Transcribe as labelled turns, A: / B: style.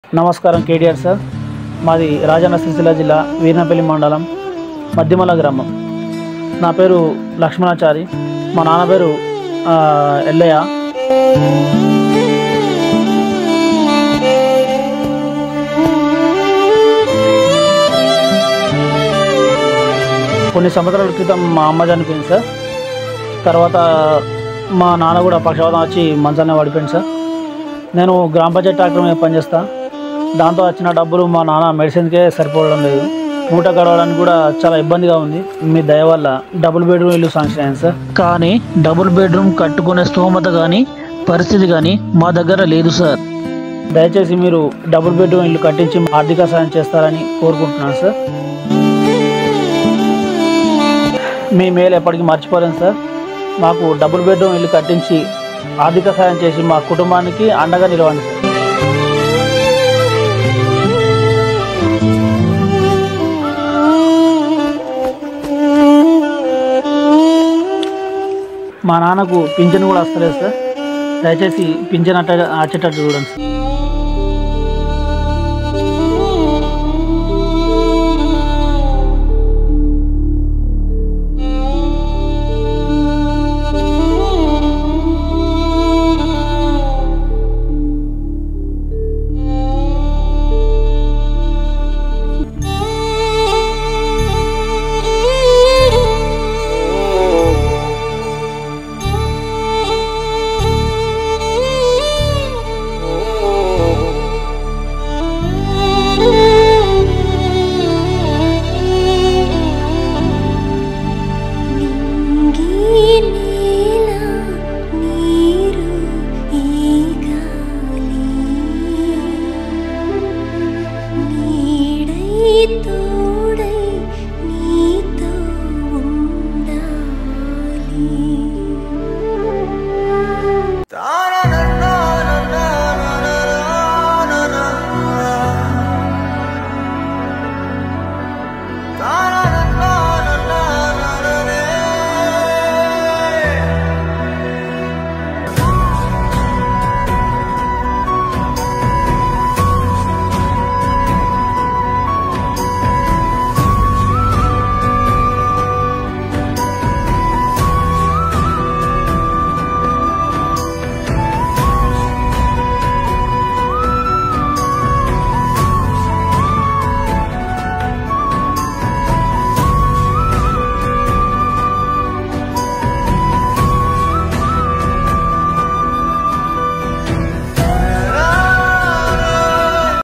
A: నమస్కారం కేటీఆర్ సార్ మాది రాజన్న సిరిసిల్ల జిల్లా వీరనపల్లి మండలం మధ్యమల గ్రామం నా పేరు లక్ష్మణాచారి మా నాన్న పేరు ఆ, ఎల్లయ్య కొన్ని సంవత్సరాల క్రితం మా అమ్మ చనిపోయింది సార్ తర్వాత మా నాన్న కూడా పక్షవాతం వచ్చి మంచాన్ని పడిపోయింది సార్ నేను గ్రామ పంచాయతీ ట్రాక్టర్ మీద పనిచేస్తా దాంతో వచ్చిన డబ్బులు మా నాన్న మెడిసిన్కే సరిపోవడం లేదు పూట గడవడానికి కూడా చాలా ఇబ్బందిగా ఉంది మీ దయ వల్ల డబుల్ బెడ్రూమ్ ఇల్లు శాంక్షన్ అయింది సార్ కానీ డబుల్ బెడ్రూమ్ కట్టుకునే స్తోమత కానీ పరిస్థితి కానీ మా దగ్గర లేదు సార్ దయచేసి మీరు డబుల్ బెడ్రూమ్ ఇల్లు కట్టించి ఆర్థిక సాయం చేస్తారని కోరుకుంటున్నాను సార్ మీ మేలు ఎప్పటికీ మర్చిపోలేను సార్ మాకు డబుల్ బెడ్రూమ్ ఇల్లు కట్టించి ఆర్థిక సాయం చేసి మా కుటుంబానికి అండగా నిలవండి సార్ మా నాన్నకు పింఛన్ కూడా వస్తలేదు సార్ దయచేసి పింఛన్ అట్ట వచ్చేటట్టు చూడండి సార్
B: నింగి నేల నీరు ఈ గాలి నీడై